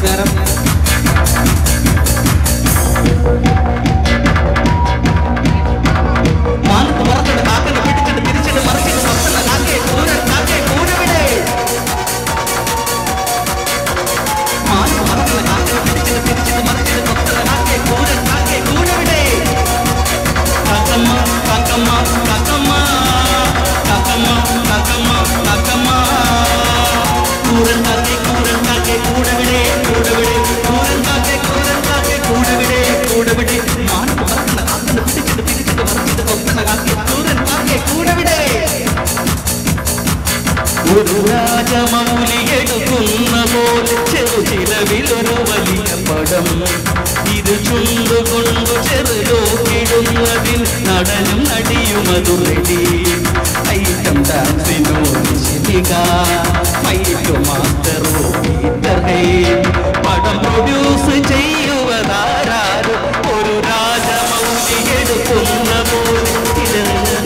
നമസ്കാരം മാനത്ത് പറന്നിട്ട് കാക്കനെ പിടിച്ചിട്ട് തിരിച്ചിട്ട് മറിച്ചിട്ട് മറക്കുന്ന കാക്കയെ കൂരൻ കാക്കയെ കൂരവിടെ മാനത്ത് പറക്കുന്ന കാക്കനെ പിടിച്ചിട്ട് തിരിച്ചിട്ട് മറിച്ചിട്ട് മറക്കുന്ന കാക്കയെ കൂരൻ കാക്കയെ കൂരവിടെ കാക്കമ്മ കാക്കമ്മ കാക്കമ്മ കാക്കമ്മ കാക്കമ്മ കാക്കമ്മ കൂരൻ കാക്കയെ കൂരൻ കാക്കയെ കൂടവിടെ കൂടവിടെ കൂരൻ കാക്കയെ കൂരൻ കാക്കയെ കൂടവിടെ കൂടവിടെ മാനത്ത് പറക്കുന്ന കാക്കനെ പിടിച്ചിട്ട് തിരിച്ചിട്ട് മറിച്ചിട്ട് കൊക്കുന്ന കാക്കയെ കൂരൻ കാക്കയെ കൂടവിടെ ഒരു രാജമൗലി എടുക്കുന്ന പോലെ ചെറുചിലവിലൊരു വലിയ പടം ഇത് ചുണ്ടുകൊണ്ടു ചെറുലോക്കിടുന്നതിൽ നടനും നടിയുമതു റെഡി ഐറ്റം ഡാൻസിനോ ശിലിക മൈറ്റു മാസ്റ്ററോ പീറ്റർ ഹേ പടം പ്രൊഡ്യൂസ് ചെയ്യുവതാരാരും ഒരു രാജമൗലി എടുക്കുന്ന പോലെ ഇത്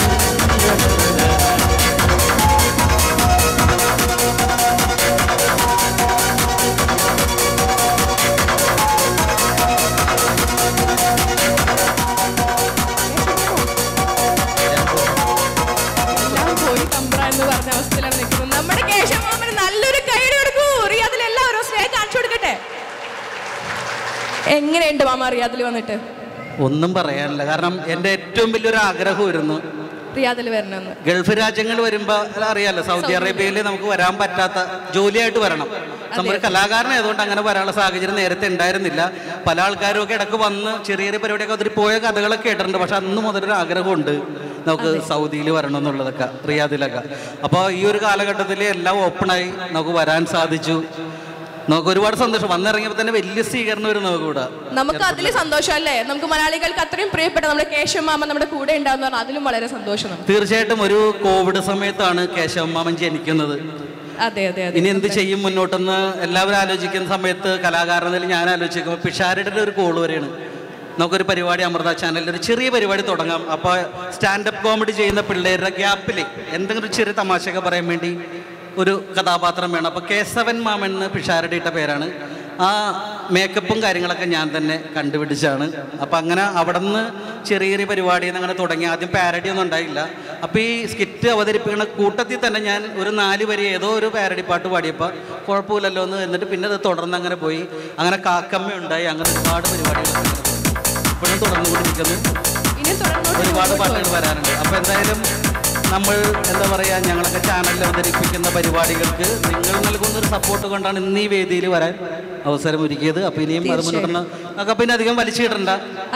എല്ലാം പോയി തമ്പ്ര എന്ന് പറഞ്ഞ അവസ്ഥയിലാണ് നിൽക്കുന്നത് നമ്മുടെ കേശവമാമന് നല്ലൊരു കൈഡ് കൊടുക്കൂ റിയാദിൽ എല്ലാവരും സ്നേഹം കാണിച്ചു കൊടുക്കട്ടെ എങ്ങനെയുണ്ട് മാമ റിയാദിൽ വന്നിട്ട് ഒന്നും പറയാനില്ല കാരണം എൻ്റെ ഏറ്റവും വലിയൊരു ആഗ്രഹമായിരുന്നു റിയാദിൽ വരണമെന്ന് ഗൾഫ് രാജ്യങ്ങൾ വരുമ്പോൾ അറിയാലോ സൗദി അറേബ്യയിൽ നമുക്ക് വരാൻ പറ്റാത്ത ജോലിയായിട്ട് വരണം നമ്മൾ കലാകാരനായതുകൊണ്ട് അങ്ങനെ വരാനുള്ള സാഹചര്യം നേരത്തെ ഉണ്ടായിരുന്നില്ല പല ആൾക്കാരും ഒക്കെ ഇടയ്ക്ക് വന്ന് ചെറിയ ചെറിയ പരിപാടിയൊക്കെ അതിൽ പോയ കഥകളൊക്കെ കേട്ടിട്ടുണ്ട് പക്ഷെ അന്ന് മുതലൊരു ആഗ്രഹമുണ്ട് നമുക്ക് സൗദിയിൽ വരണം എന്നുള്ളതൊക്കെ റിയാദിലൊക്കെ അപ്പോൾ ഈ ഒരു കാലഘട്ടത്തിൽ എല്ലാം ഓപ്പണായി നമുക്ക് വരാൻ സാധിച്ചു നമുക്ക് ഒരുപാട് സന്തോഷം വന്നിറങ്ങിയപ്പോൾ തന്നെ വലിയ സ്വീകരണം വരും നമുക്ക് ഇവിടെ നമുക്ക് അതിൽ സന്തോഷം അല്ലേ നമുക്ക് മലയാളികൾക്ക് അത്രയും പ്രിയപ്പെട്ട നമ്മുടെ കേശവമാമ നമ്മുടെ കൂടെ ഉണ്ടാവുന്ന പറഞ്ഞാൽ അതിലും വളരെ സന്തോഷം നമുക്ക് തീർച്ചയായിട്ടും ഒരു കോവിഡ് സമയത്താണ് കേശവമാമൻ ജനിക്കുന്നത് അതെ അതെ അതെ ഇനി എന്ത് ചെയ്യും മുന്നോട്ടെന്ന് എല്ലാവരും ആലോചിക്കുന്ന സമയത്ത് കലാകാരനിൽ ഞാൻ ആലോചിക്കുമ്പോൾ പിഷാരുടെ ഒരു കോൾ വരെയാണ് നമുക്കൊരു പരിപാടി അമൃത ചാനലിൽ ഒരു ചെറിയ പരിപാടി തുടങ്ങാം അപ്പോൾ സ്റ്റാൻഡപ്പ് കോമഡി ചെയ്യുന്ന പിള്ളേരുടെ ഗ്യാപ്പിൽ എന്തെങ്കിലും ഒരു ചെറിയ തമാശയൊക്കെ പറയാൻ വേണ്ടി ഒരു കഥാപാത്രം വേണം അപ്പോൾ കേശവൻ മാമൻ എന്ന് പിഷാരുടെ ഇട്ട പേരാണ് ആ മേക്കപ്പും കാര്യങ്ങളൊക്കെ ഞാൻ തന്നെ കണ്ടുപിടിച്ചാണ് അപ്പം അങ്ങനെ അവിടെ നിന്ന് ചെറിയ ചെറിയ പരിപാടിയിൽ നിന്ന് അങ്ങനെ തുടങ്ങി ആദ്യം പാരഡി ഒന്നും ഉണ്ടായില്ല അപ്പോൾ ഈ സ്കിറ്റ് അവതരിപ്പിക്കുന്ന കൂട്ടത്തിൽ തന്നെ ഞാൻ ഒരു നാല് വരി ഏതോ ഒരു പാരഡി പാട്ട് പാടിയപ്പോൾ കുഴപ്പമില്ലല്ലോ എന്ന് എന്നിട്ട് പിന്നെ അത് തുടർന്ന് അങ്ങനെ പോയി അങ്ങനെ കാക്കമ്മ ഉണ്ടായി അങ്ങനെ ഒരുപാട് പരിപാടികൾ ഇപ്പോഴും തുടർന്നുകൊണ്ടിരിക്കുന്നു ഇനിയും തുടർന്നോട്ട് ഒരുപാട് മുന്നോട്ട് പാട്ടുകൾ വരാനുണ്ട് അപ്പോൾ എന്തായാലും നമ്മൾ എന്താ പറയുക ഞങ്ങളൊക്കെ ചാനലിൽ അവതരിപ്പിക്കുന്ന പരിപാടികൾക്ക് നിങ്ങൾ നൽകുന്ന ഒരു സപ്പോർട്ട് കൊണ്ടാണ് ഇന്ന് ഈ വേദിയിൽ വരാൻ അവസരം ഒരുക്കിയത് അപ്പോൾ ഇനിയും അത് മുന്നോട്ട് നമുക്ക് പിന്നെ അധികം വലിച്ചിടണ്ട